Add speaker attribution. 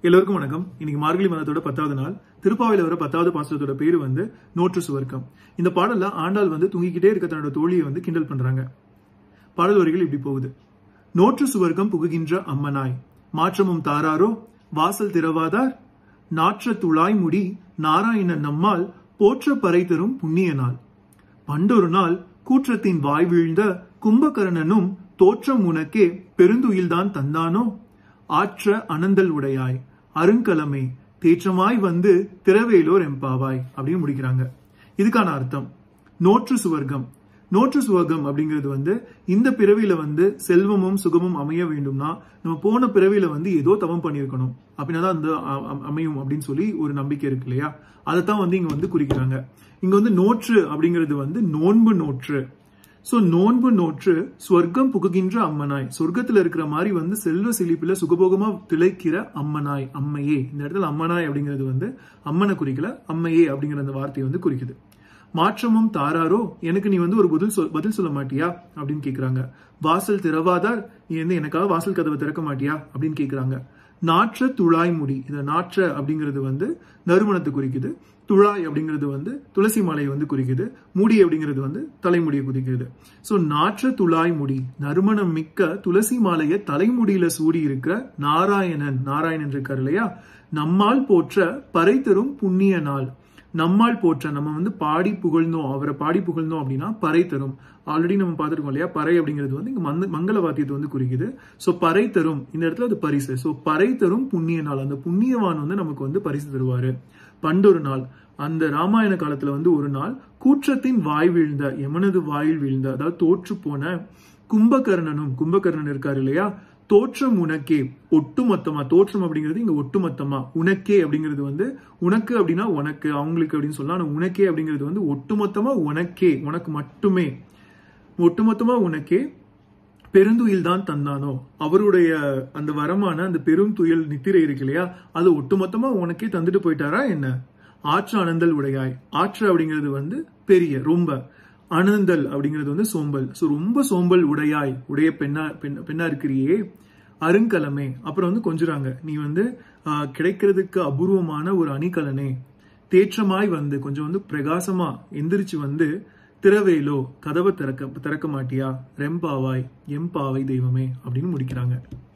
Speaker 1: எல்லோருக்கும் வணக்கம் இன்னைக்கு மார்கழி மாதத்தோட பத்தாவது நாள் திருப்பாவையில வர பத்தாவது பாசுரத்தோட பேரு வந்து நோற்று சுவர்க்கம் இந்த பாடல்ல ஆண்டாள் வந்து தூங்கிக்கிட்டே இருக்க தன்னோட தோழியை வந்து கிண்டல் பண்றாங்க பாடல் வரிகள் இப்படி போகுது நோற்று சுவர்க்கம் புகுகின்ற அம்மனாய் மாற்றமும் தாராரோ வாசல் திறவாதார் நாற்ற துளாய் முடி நாராயணன் நம்மால் போற்ற பறை தரும் புண்ணிய நாள் பண்டொரு நாள் கூற்றத்தின் வாய் வீழ்ந்த கும்பகர்ணனும் தோற்றம் உனக்கே பெருந்துயில்தான் தந்தானோ ஆற்ற அனந்தல் உடையாய் அருங்கலமே தேற்றமாய் வந்து திரவேலோர் எம்பாவாய் அப்படின்னு முடிக்கிறாங்க இதுக்கான அர்த்தம் நோற்று சுவர்க்கம் நோற்று சுவர்க்கம் அப்படிங்கிறது வந்து இந்த பிறவியில வந்து செல்வமும் சுகமும் அமைய வேண்டும்னா நம்ம போன பிறவியில வந்து ஏதோ தவம் பண்ணியிருக்கணும் அப்படின்னா தான் அந்த அ- அ- அமையும் அப்படின்னு சொல்லி ஒரு நம்பிக்கை இருக்கு இல்லையா அதைத்தான் வந்து இங்க வந்து குறிக்கிறாங்க இங்க வந்து நோற்று அப்படிங்கிறது வந்து நோன்பு நோற்று சோ நோன்பு நோற்று சொர்க்கம் புகுகின்ற அம்மனாய் சொர்க்கத்துல இருக்கிற மாதிரி வந்து செல்வ செழிப்புல சுகபோகமா திளைக்கிற அம்மனாய் அம்மையே இந்த இடத்துல அம்மனாய் அப்படிங்கிறது வந்து அம்மனை குறிக்கல அம்மையே அப்படிங்கிற அந்த வார்த்தையை வந்து குறிக்குது மாற்றமும் தாராரோ எனக்கு நீ வந்து ஒரு பதில் சொல் பதில் சொல்ல மாட்டியா அப்படின்னு கேக்குறாங்க வாசல் திறவாதார் நீ வந்து எனக்காக வாசல் கதவை திறக்க மாட்டியா அப்படின்னு கேக்குறாங்க நாற்ற துழாய் முடி இந்த நாற்ற அப்படிங்கிறது வந்து நறுமணத்தை குறிக்குது துழாய் அப்படிங்கிறது வந்து துளசி மாலையை வந்து குறிக்குது முடி அப்படிங்கிறது வந்து தலைமுடியை குறிக்கிறது சோ நாற்ற துழாய் முடி நறுமணம் மிக்க துளசி மாலையை தலைமுடியில சூடி இருக்கிற நாராயணன் நாராயணன் இருக்கார் இல்லையா நம்மால் போற்ற பறை தரும் புண்ணிய நாள் நம்மால் போற்ற நம்ம வந்து பாடி புகழ்ந்தோம் அவரை பாடி புகழ்ந்தோம் அப்படின்னா பறை தரும் ஆல்ரெடி நம்ம பார்த்துருக்கோம் இல்லையா பறை அப்படிங்கிறது வந்து இங்க மந்த மங்கள வாத்தியத்தை வந்து குறிக்குது சோ பறை தரும் இந்த இடத்துல அது பரிசு சோ பறை தரும் புண்ணிய நாள் அந்த புண்ணியவான் வந்து நமக்கு வந்து பரிசு தருவாரு பண்டொரு நாள் அந்த ராமாயண காலத்துல வந்து ஒரு நாள் கூற்றத்தின் வாய் வீழ்ந்த யமனது வாயில் வீழ்ந்த அதாவது தோற்று போன கும்பகர்ணனும் கும்பகர்ணன் இருக்காரு இல்லையா தோற்றம் உனக்கே ஒட்டுமொத்தமா தோற்றம் அப்படிங்கிறது இங்க ஒட்டுமொத்தமா உனக்கே அப்படிங்கிறது வந்து உனக்கு அப்படின்னா உனக்கு அவங்களுக்கு அப்படின்னு சொல்லலாம் ஆனா உனக்கே அப்படிங்கிறது வந்து ஒட்டுமொத்தமா உனக்கே உனக்கு மட்டுமே ஒட்டுமொத்தமா உனக்கே பெருந்துயில் தான் தந்தானோ அவருடைய அந்த வரமான அந்த பெரும் துயில் நித்திரை இருக்கு இல்லையா அது ஒட்டுமொத்தமா உனக்கே தந்துட்டு போயிட்டாரா என்ன ஆற்று அனந்தல் உடையாய் ஆற்று அப்படிங்கிறது வந்து பெரிய ரொம்ப அனந்தல் அப்படிங்கிறது வந்து சோம்பல் சோ ரொம்ப சோம்பல் உடையாய் உடைய பெண்ணா பெண் பெண்ணா இருக்கிறியே அருங்கலமே அப்புறம் வந்து கொஞ்சுறாங்க நீ வந்து ஆஹ், கிடைக்கிறதுக்கு அபூர்வமான ஒரு அணிகலனே தேற்றமாய் வந்து கொஞ்சம் வந்து பிரகாசமா எந்திரிச்சு வந்து திறவேலோ கதவை திறக்க திறக்க மாட்டியா ரெம்பாவாய் எம்பாவை தெய்வமே அப்படின்னு முடிக்கிறாங்க